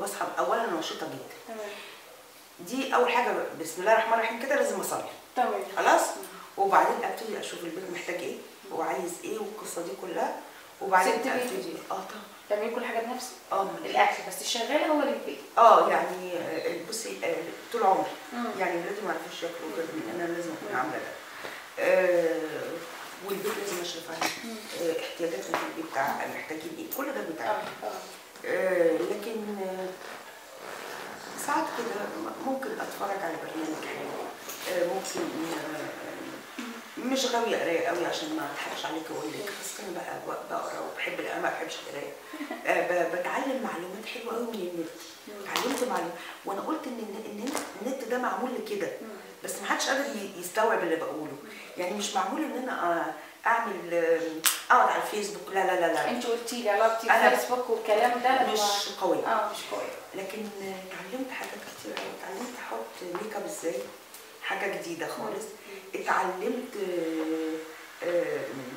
بصحى اولا انا نشيطه جدا تمام دي اول حاجه بسم الله الرحمن الرحيم كده لازم اصلي تمام خلاص وبعدين ابتدي اشوف البيت محتاج ايه وعايز ايه والقصه دي كلها وبعدين ست بيت. ابتدي اه طبعا تعملي كل حاجه بنفسك اه الاكل بس الشغال هو اللي في البيت اه يعني آه، بصي آه، طول عمري مم. يعني ولادي ما يعرفوش ياكلوا غير من انا لازم اكون عامله ده آه، والبيت لازم اشرف عليه مم. آه، احتياجاتنا في البيت بتاع محتاجين ايه كل ده بتاعي اه اه آه، لكن آه، ساعات كده ممكن اتفرج على برنامج حلو آه، ممكن آه، مش غاوية قراية قوي عشان ما اضحكش عليك واقول لك بس انا بقى ب- بقرا وبحب القراءة ما بحبش القراية آه، ب- بتعلم معلومات حلوة قوي من النت اتعلمت معلومات وانا قلت ان الن- النت النت ده معمول لكده بس ما حدش قادر ي- يستوعب اللي بقوله يعني مش معمول ان انا آه، اعمل آه، اقعد على الفيسبوك لا لا لا لا انت قلتي لي علاقتي أنا بالفيسبوك والكلام ده لما مش قوية اه مش كويس لكن اتعلمت حاجات كتير قوي اتعلمت احط ميك اب ازاي حاجه جديده خالص اتعلمت آه، آه،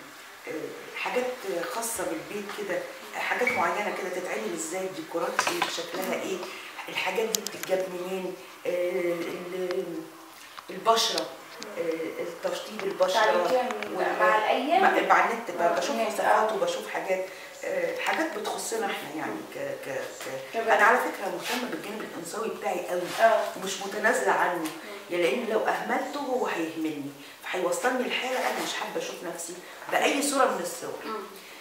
آه، حاجات خاصه بالبيت كده حاجات معينه كده تتعمل ازاي الديكورات ايه شكلها ايه الحاجات دي بتتجاب منين آه، ال- البشره آه، تشطيب البشره اتعلمتيها من- وال- مع الايام مع مع النت آه، بشوف النت، وصفات آه. وبشوف حاجات آه، حاجات بتخصنا احنا يعني ك ك ك كبنات. انا على فكره مهتمه بالجانب الانثوي بتاعي قوي اه ومش متنازله عنه يا لان لو اهملته هو هيهملني فهيوصلني لحاله انا مش حابه اشوف نفسي باي صوره من الصور مم.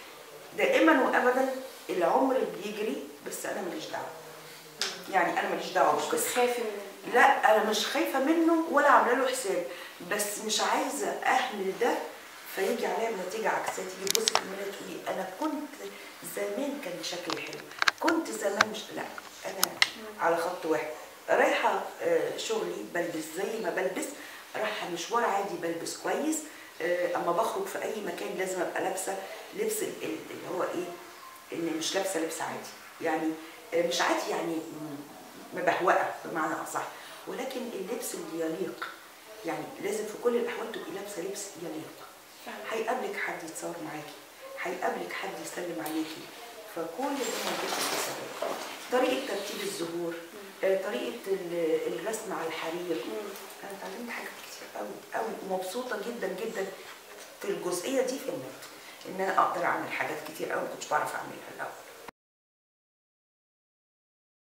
دائما وابدا العمر بيجري بس انا ماليش دعوه يعني انا ماليش دعوه مش بس بتخافي من لا انا مش خايفه منه ولا عامله له حساب بس مش عايزه اهمل ده فيجي عليا بنتيجه عكسيه تيجي تبصي في المرايه تقولي انا كنت زمان كان شكلي حلو كنت زمان مش لا انا على خط واحد رايحه آه، شغلي بلبس زي ما بلبس رايحه مشوار عادي بلبس كويس آه، اما بخرج في اي مكان لازم ابقى لابسه لبس ال- ال- اللي هو ايه ان مش لابسه لبس عادي يعني آه، مش عادي يعني م- مبهوقه بمعنى اصح ولكن اللبس اللي يليق يعني لازم في كل الاحوال تبقي لابسه لبس يليق فاهمة. هيقابلك حد يتصور معاكي هيقابلك حد يسلم عليكي فكل ده موجود في الحسابات طريقه ترتيب الزهور آه، طريقه ال- الرسم على الحرير مم. انا اتعلمت حاجات كتير قوي قوي ومبسوطه جدا جدا في الجزئيه دي في النت ان انا اقدر اعمل حاجات كتير قوي ما كنتش بعرف اعملها الاول